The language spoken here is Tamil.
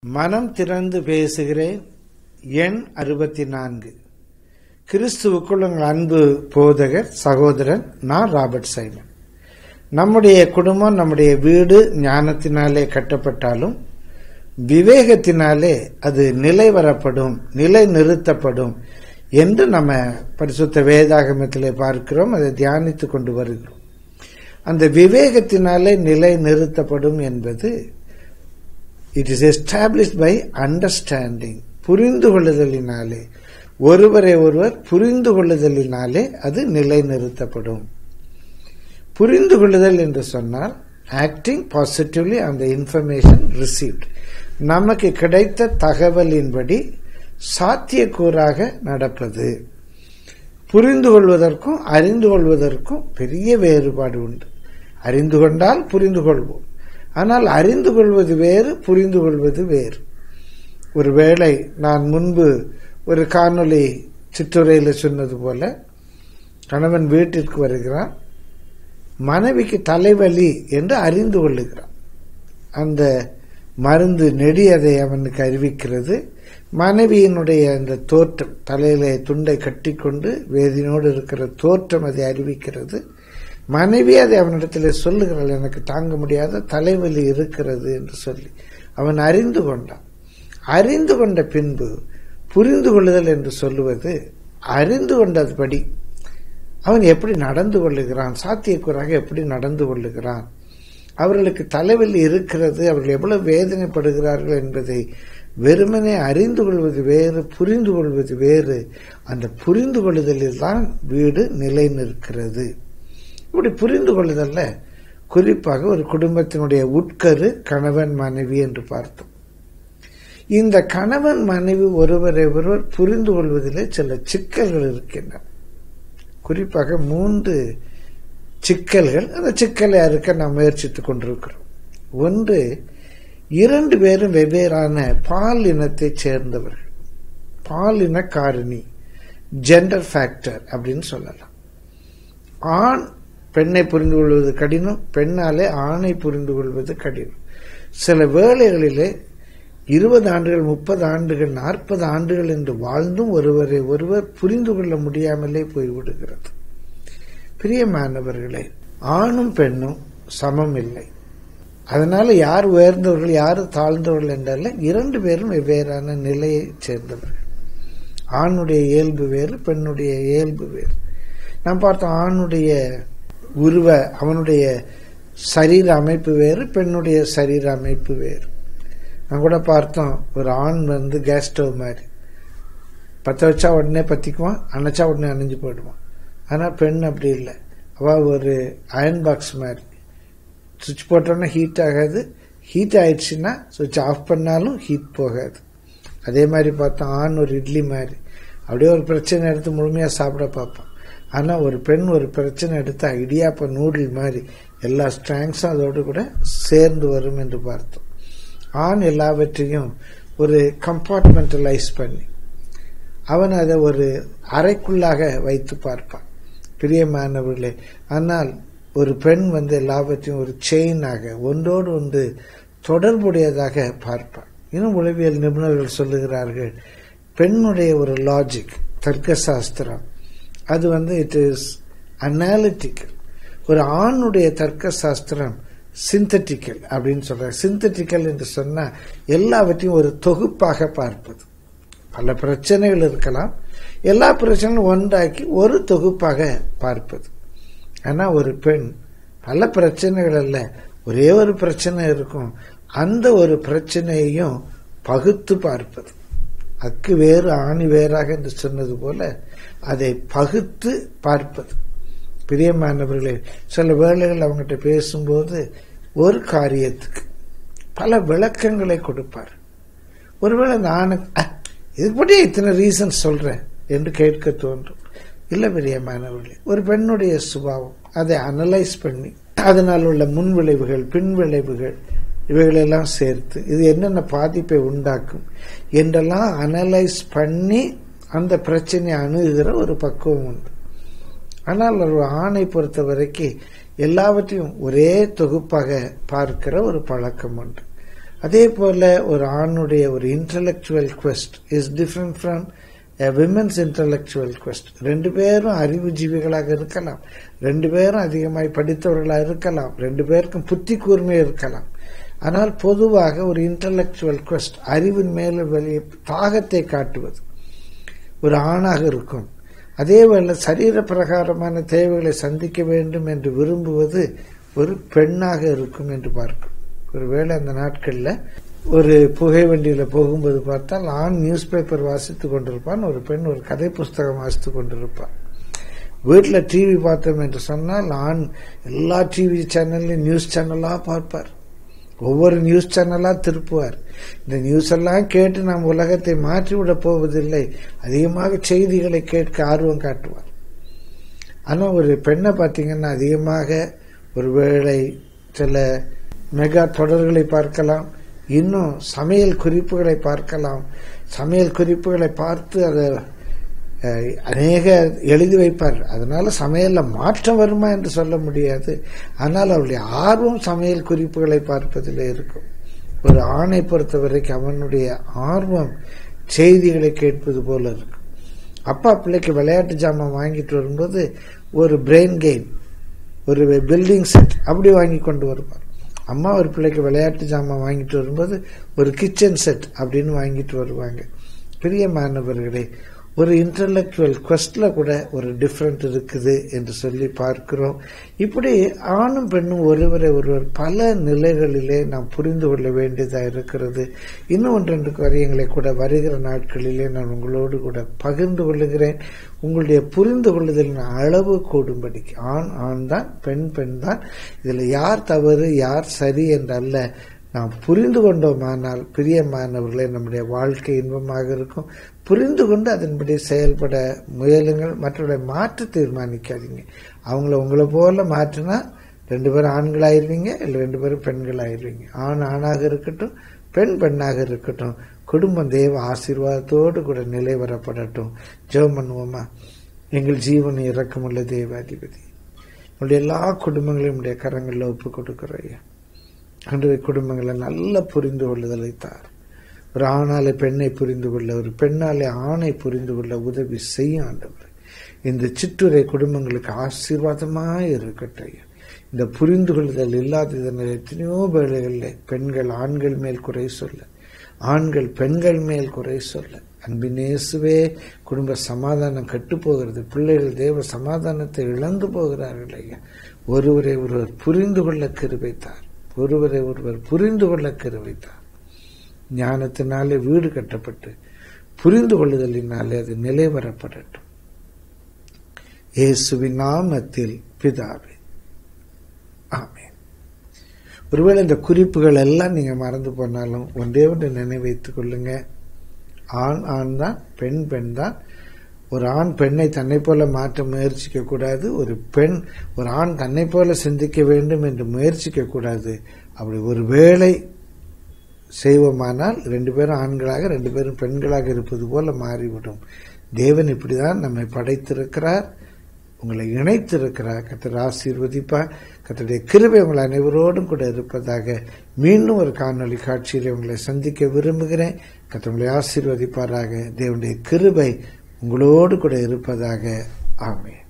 மனம் திறந்து பேசுகிறேன் எண் அறுபத்தி நான்கு கிறிஸ்துவுக்குள் உங்கள் அன்பு போதகர் சகோதரன் நான் ராபர்ட் சைமன் நம்முடைய குடும்பம் நம்முடைய வீடு ஞானத்தினாலே கட்டப்பட்டாலும் விவேகத்தினாலே அது நிலை வரப்படும் நிலை நிறுத்தப்படும் என்று நம்ம பரிசுத்த வேதாகமத்திலே பார்க்கிறோம் அதை தியானித்துக் கொண்டு வருகிறோம் அந்த விவேகத்தினாலே நிலை நிறுத்தப்படும் என்பது it is established by understanding புரிந்து கொள்ளுதலினாலே ஒருவரை ஒருவர் புரிந்து கொள்ளுதலினாலே அது நிலைநிறுத்தப்படும் புரிந்து கொள்ளுதல் என்று சொன்னால் ஆக்டிங் பாசிட்டிவ்லி அந்த இன்ஃபர்மேஷன் ரிசீவ்ட் நமக்கு கிடைத்த தகவலின்படி சாத்தியக்கூறாக நடப்பது புரிந்து கொள்வதற்கும் அறிந்து கொள்வதற்கும் பெரிய வேறுபாடு உண்டு அறிந்து கொண்டால் புரிந்து கொள்வோம் ஆனால் அறிந்து கொள்வது வேறு புரிந்து கொள்வது வேறு ஒருவேளை நான் முன்பு ஒரு காணொளி சிற்றுரையில் சொன்னது போல கணவன் வீட்டிற்கு வருகிறான் மனைவிக்கு தலைவலி என்று அறிந்து கொள்ளுகிறான் அந்த மருந்து நெடி அதை அவனுக்கு அறிவிக்கிறது மனைவியினுடைய அந்த தோற்றம் தலையில துண்டை கட்டிக்கொண்டு வேதினோடு இருக்கிற தோற்றம் அதை அறிவிக்கிறது மனைவி அதை அவனிடத்தில் சொல்லுகிறாள் எனக்கு தாங்க முடியாத தலைவலி இருக்கிறது என்று சொல்லி அவன் அறிந்து கொண்டான் அறிந்து கொண்ட பின்பு புரிந்து கொள்ளுதல் என்று சொல்லுவது அறிந்து கொண்டதுபடி அவன் எப்படி நடந்து கொள்ளுகிறான் சாத்தியக்கூறாக எப்படி நடந்து கொள்ளுகிறான் அவர்களுக்கு தலைவலி இருக்கிறது அவர்கள் எவ்வளவு வேதனைப்படுகிறார்கள் என்பதை வெறுமனே அறிந்து கொள்வது வேறு புரிந்து கொள்வது வேறு அந்த புரிந்து கொள்ளுதலில் தான் வீடு நிலை நிற்கிறது இப்படி புரிந்து கொள்ளுதல்ல குறிப்பாக ஒரு குடும்பத்தினுடைய உட்கரு கணவன் மனைவி என்று பார்த்தோம் இந்த கணவன் மனைவி ஒருவரை ஒருவர் புரிந்து கொள்வதிலே சில சிக்கல்கள் இருக்கின்றன குறிப்பாக மூன்று சிக்கல்கள் அந்த சிக்கலை அறுக்க நாம் முயற்சித்துக் கொண்டிருக்கிறோம் ஒன்று இரண்டு பேரும் வெவ்வேறான பால் இனத்தை சேர்ந்தவர்கள் பால் இன காரணி ஜெண்டர் ஃபேக்டர் அப்படின்னு சொல்லலாம் ஆண் பெண்ணை புரிந்து கொள்வது கடினம் பெண்ணாலே ஆணை புரிந்து கொள்வது கடினம் சில வேளைகளிலே இருபது ஆண்டுகள் முப்பது ஆண்டுகள் நாற்பது ஆண்டுகள் என்று வாழ்ந்தும் ஒருவரை ஒருவர் புரிந்து கொள்ள முடியாமலே போய்விடுகிறது பிரியமானவர்களே ஆணும் பெண்ணும் சமம் இல்லை அதனால யார் உயர்ந்தவர்கள் யார் தாழ்ந்தவர்கள் என்றல்ல இரண்டு பேரும் வெவ்வேறான நிலையை சேர்ந்தவர்கள் ஆணுடைய இயல்பு வேறு பெண்ணுடைய இயல்பு வேறு நாம் பார்த்தோம் ஆணுடைய உருவ அவனுடைய சரீர அமைப்பு வேறு பெண்ணுடைய சரீர அமைப்பு வேறு நான் கூட பார்த்தோம் ஒரு ஆண் வந்து கேஸ் ஸ்டவ் மாதிரி பற்ற வச்சா உடனே பற்றிக்குவான் அணைச்சா உடனே அணைஞ்சு போயிடுவான் ஆனால் பெண் அப்படி இல்லை அவள் ஒரு அயன் பாக்ஸ் மாதிரி சுவிட்ச் போட்டோன்னா ஹீட் ஆகாது ஹீட் ஆயிடுச்சுன்னா சுவிட்ச் ஆஃப் பண்ணாலும் ஹீட் போகாது அதே மாதிரி பார்த்தோம் ஆண் ஒரு இட்லி மாதிரி அப்படியே ஒரு பிரச்சனை எடுத்து முழுமையாக சாப்பிட பார்ப்போம் ஆனால் ஒரு பெண் ஒரு பிரச்சனை எடுத்தா இடியாப்ப நூடில் மாதிரி எல்லா ஸ்ட்ராங்ஸும் அதோடு கூட சேர்ந்து வரும் என்று பார்த்தோம் ஆண் எல்லாவற்றையும் ஒரு கம்பார்ட்மெண்டலைஸ் பண்ணி அவன் அதை ஒரு அறைக்குள்ளாக வைத்து பார்ப்பான் பிரியமானவர்களே ஆனால் ஒரு பெண் வந்து எல்லாவற்றையும் ஒரு செயினாக ஒன்றோடு ஒன்று தொடர்புடையதாக பார்ப்பான் இன்னும் உளவியல் நிபுணர்கள் சொல்லுகிறார்கள் பெண்ணுடைய ஒரு லாஜிக் தர்க்க சாஸ்திரம் அது வந்து இட் இஸ் அனாலிட்டிக்கல் ஒரு ஆணுடைய தர்க்க சாஸ்திரம் சிந்தட்டிக்கல் அப்படின்னு சொல்றாங்க சிந்தட்டிக்கல் என்று சொன்னா எல்லாவற்றையும் ஒரு தொகுப்பாக பார்ப்பது பல பிரச்சனைகள் இருக்கலாம் எல்லா பிரச்சனைகளும் ஒன்றாக்கி ஒரு தொகுப்பாக பார்ப்பது ஆனா ஒரு பெண் பல பிரச்சனைகள் அல்ல ஒரே ஒரு பிரச்சனை இருக்கும் அந்த ஒரு பிரச்சனையையும் பகுத்து பார்ப்பது அக்கு வேறு ஆணி வேறாக என்று சொன்னது போல அதை பகுத்து பார்ப்பது பிரியமானவர்களே சில வேளைகள் அவங்ககிட்ட பேசும்போது ஒரு காரியத்துக்கு பல விளக்கங்களை கொடுப்பார் ஒருவேளை நான் இதுக்கு பற்றி இத்தனை ரீசன் சொல்றேன் என்று கேட்க தோன்றும் இல்ல பிரியமானவர்களே ஒரு பெண்ணுடைய சுபாவம் அதை அனலைஸ் பண்ணி அதனால் உள்ள முன் விளைவுகள் பின் விளைவுகள் இவைகளெல்லாம் சேர்த்து இது என்னென்ன பாதிப்பை உண்டாக்கும் என்றெல்லாம் அனலைஸ் பண்ணி அந்த பிரச்சனையை அணுகுகிற ஒரு பக்குவம் உண்டு ஆனால் ஒரு ஆணை பொறுத்த வரைக்கும் எல்லாவற்றையும் ஒரே தொகுப்பாக பார்க்கிற ஒரு பழக்கம் உண்டு அதே போல ஒரு ஆணுடைய ஒரு intellectual quest is different from women's intellectual quest ரெண்டு பேரும் அறிவுஜீவிகளாக இருக்கலாம் ரெண்டு பேரும் அதிகமாய் படித்தவர்களாக இருக்கலாம் ரெண்டு பேருக்கும் புத்தி கூர்மை இருக்கலாம் ஆனால் பொதுவாக ஒரு இன்டலெக்சுவல் quest அறிவின் மேல வெளியே தாகத்தை காட்டுவது ஒரு ஆணாக இருக்கும் அதேவேளை சரீர பிரகாரமான தேவைகளை சந்திக்க வேண்டும் என்று விரும்புவது ஒரு பெண்ணாக இருக்கும் என்று பார்க்கும் ஒருவேளை அந்த நாட்கள்ல ஒரு புகை வண்டியில போகும்போது பார்த்தால் ஆண் நியூஸ் பேப்பர் வாசித்துக் கொண்டிருப்பான் ஒரு பெண் ஒரு கதை புஸ்தகம் வாசித்துக் கொண்டிருப்பான் வீட்டுல டிவி பார்த்தோம் என்று சொன்னால் ஆண் எல்லா டிவி சேனல்லையும் நியூஸ் சேனலா பார்ப்பார் ஒவ்வொரு நியூஸ் சேனலா திருப்புவார் இந்த நியூஸ் எல்லாம் கேட்டு நாம் உலகத்தை மாற்றிவிட போவதில்லை அதிகமாக செய்திகளை கேட்க ஆர்வம் காட்டுவார் ஆனா ஒரு பெண்ணை பார்த்தீங்கன்னா அதிகமாக ஒருவேளை சில மெகா தொடர்களை பார்க்கலாம் இன்னும் சமையல் குறிப்புகளை பார்க்கலாம் சமையல் குறிப்புகளை பார்த்து அதை அஹ், அநேக எழுதி வைப்பார் அதனால சமையல்ல மாற்றம் வருமா என்று சொல்ல முடியாது ஆனால் அவருடைய ஆர்வம் சமையல் குறிப்புகளை பார்ப்பதில் இருக்கும் ஒரு ஆணை பொறுத்த வரைக்கும் அவனுடைய ஆர்வம் செய்திகளை கேட்பது போல இருக்கும் அப்பா பிள்ளைக்கு விளையாட்டு ஜாமான் வாங்கிட்டு வரும்போது ஒரு பிரெயின் கெயின் ஒரு பில்டிங் செட் அப்படி வாங்கி கொண்டு வருவார் அம்மா ஒரு பிள்ளைக்கு விளையாட்டு ஜாமான் வாங்கிட்டு வரும்போது ஒரு கிச்சன் செட் அப்படின்னு வாங்கிட்டு வருவாங்க பிரியமானவர்களே ஒரு இன்டலெக்சுவல் questல கூட ஒரு டிஃப்ரெண்ட் இருக்குது என்று சொல்லி பார்க்கிறோம் இப்படி ஆணும் பெண்ணும் ஒருவரை ஒருவர் பல நிலைகளிலே நாம் புரிந்து கொள்ள வேண்டியதாக இருக்கிறது இன்னும் ஒன்று ரெண்டு காரியங்களை கூட வருகிற நாட்களிலே நான் உங்களோடு கூட பகிர்ந்து கொள்ளுகிறேன் உங்களுடைய புரிந்து கொள்ளுதலின் அளவு கூடும்படிக்கு ஆண் ஆண் தான் பெண் பெண் தான் இதில் யார் தவறு யார் சரி என்றல்ல நாம் புரிந்து கொண்டோமானால் பிரியமானவர்களே நம்முடைய வாழ்க்கை இன்பமாக இருக்கும் புரிந்து கொண்டு அதன்படி செயல்பட முயலுங்கள் மற்றவர்களை மாற்ற தீர்மானிக்காதீங்க அவங்கள உங்களை போல மாற்றினா ரெண்டு பேரும் ஆண்களாயிருவீங்க இல்லை ரெண்டு பேரும் பெண்களாயிருவீங்க ஆண் ஆணாக இருக்கட்டும் பெண் பெண்ணாக இருக்கட்டும் குடும்பம் தேவ ஆசீர்வாதத்தோடு கூட நிலை வரப்படட்டும் ஜெபம் பண்ணுவோமா எங்கள் ஜீவனை இறக்கமுள்ள தேவாதிபதி நம்முடைய எல்லா குடும்பங்களையும் உடைய கரங்களில் ஒப்பு கொடுக்கிறோம் ஐயா அன்றைய குடும்பங்களை நல்ல புரிந்து கொள்ளுதலை தார் ஒரு ஆணாலே பெண்ணை புரிந்து கொள்ள ஒரு பெண்ணாலே ஆணை புரிந்து கொள்ள உதவி செய்யும் ஆண்டவர் இந்த சிற்றுரை குடும்பங்களுக்கு ஆசீர்வாதமாய் இருக்கட்டும் ஐயா இந்த புரிந்து கொள்ளுதல் இல்லாததனால் எத்தனையோ வேளைகளில் பெண்கள் ஆண்கள் மேல் குறை சொல்ல ஆண்கள் பெண்கள் மேல் குறை சொல்ல அன்பினேசுவே குடும்ப சமாதானம் கெட்டு போகிறது பிள்ளைகள் தேவ சமாதானத்தை இழந்து போகிறார்கள் ஐயா ஒருவரை ஒருவர் புரிந்து கொள்ள கிருபைத்தார் ஒருவரை ஒருவர் புரிந்து கொள்ள கருவைத்தார் ஞானத்தினாலே வீடு கட்டப்பட்டு புரிந்து கொள்ளுதலினாலே அது நிலைவரப்படட்டும் இயேசுவின் நாமத்தில் பிதாவே ஆமென் ஒருவேளை இந்த குறிப்புகள் எல்லாம் நீங்க மறந்து போனாலும் ஒன்றே ஒன்று நினைவைத்துக் கொள்ளுங்க ஆண் ஆண் தான் பெண் பெண் தான் ஒரு ஆண் பெண்ணை தன்னை போல மாற்ற முயற்சிக்க கூடாது ஒரு பெண் ஒரு ஆண் தன்னை போல சிந்திக்க வேண்டும் என்று முயற்சிக்க கூடாது அப்படி ஒரு வேளை செய்வோமானால் ரெண்டு பேரும் ஆண்களாக ரெண்டு பேரும் பெண்களாக இருப்பது போல மாறிவிடும் தேவன் இப்படிதான் நம்மை படைத்திருக்கிறார் உங்களை இணைத்திருக்கிறார் கத்தர் ஆசீர்வதிப்பார் கத்தருடைய கிருபை உங்கள் அனைவரோடும் கூட இருப்பதாக மீண்டும் ஒரு காணொளி காட்சியில் உங்களை சந்திக்க விரும்புகிறேன் கத்தர் உங்களை ஆசீர்வதிப்பாராக தேவனுடைய கிருபை உங்களோடு கூட இருப்பதாக ஆமே